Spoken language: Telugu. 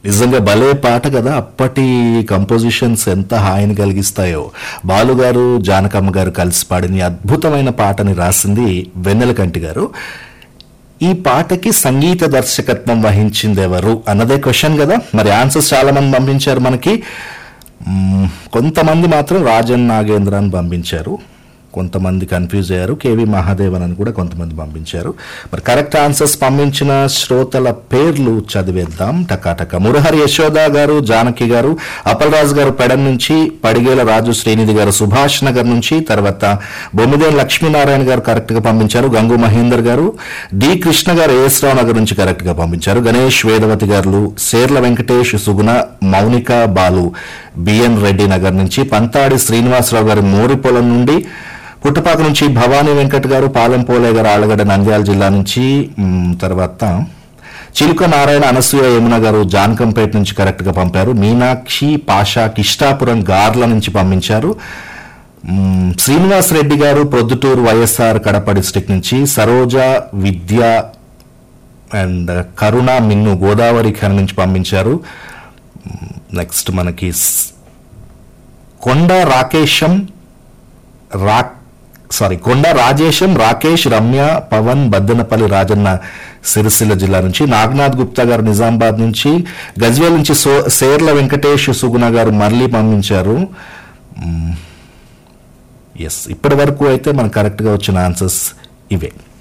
నిజంగా భలే పాట కదా అప్పటి కంపోజిషన్స్ ఎంత హాయిని కలిగిస్తాయో బాలుగారు జానకమ్మ గారు కలిసి పాడిన ఈ అద్భుతమైన పాటని రాసింది వెన్నెలకంటి గారు ఈ పాటకి సంగీత దర్శకత్వం వహించింది ఎవరు అన్నదే క్వశ్చన్ కదా మరి ఆన్సర్స్ చాలా మంది పంపించారు మనకి మ్మ్, కొంతమంది మాత్రం రాజన్ నాగేంద్ర అని పంపించారు కొంతమంది కన్ఫ్యూజ్ అయ్యారు కేవి మహాదేవన్ అని కూడా కొంతమంది పంపించారు మరి కరెక్ట్ ఆన్సర్స్ పంపించిన శ్రోతల పేర్లు చదివేద్దాం టకాటక మురహరి యశోద గారు జానకి గారు అప్పలరాజు గారు పెడన్ నుంచి పడిగేల రాజు శ్రీనిధి గారు సుభాష్ నగర్ నుంచి తర్వాత బొమ్మిదేని లక్ష్మీనారాయణ గారు కరెక్ట్ గా పంపించారు గంగు మహేందర్ గారు డి కృష్ణ గారు ఏఎస్ రావు నగర్ నుంచి కరెక్ట్ గా పంపించారు గణేష్ వేదవతి గారు సేర్ల వెంకటేష్ సుగుణ మౌనిక బాలు బిఎన్ రెడ్డి నగర్ నుంచి పంతాడి శ్రీనివాసరావు గారి మోరిపొలం నుండి పుట్టపాక నుంచి భవానీ వెంకట్ గారు పాలెంపోలే గారు ఆళ్లగడ్డ నంద్యాల జిల్లా నుంచి మ్, తర్వాత చిలుక నారాయణ అనసూయ యమున గారు జానకంపేట నుంచి కరెక్ట్ గా పంపారు మీనాక్షి పాషా కిష్టాపురం గార్ల నుంచి పంపించారు మ్, శ్రీనివాస్ రెడ్డి గారు ప్రొద్దుటూరు వైఎస్ఆర్ కడప డిస్టిక్ నుంచి సరోజ విద్య అండ్ కరుణ మిన్ను గోదావరి ఖని నుంచి పంపించారు నెక్స్ట్ మనకి స్- కొండ రాకేశం రా సారీ కొండ రాజేశం రాకేష్ రమ్య పవన్ బద్దనపల్లి రాజన్న సిరిసిల్ల జిల్లా నుంచి నాగనాథ్ గుప్తా గారు నిజామాబాద్ నుంచి గజ్వేల్ నుంచి సో సేర్ల వెంకటేష్ సుగుణ గారు మళ్ళీ పంపించారు ఎస్ ఇప్పటి వరకు అయితే మనకు కరెక్ట్గా వచ్చిన ఆన్సర్స్ ఇవే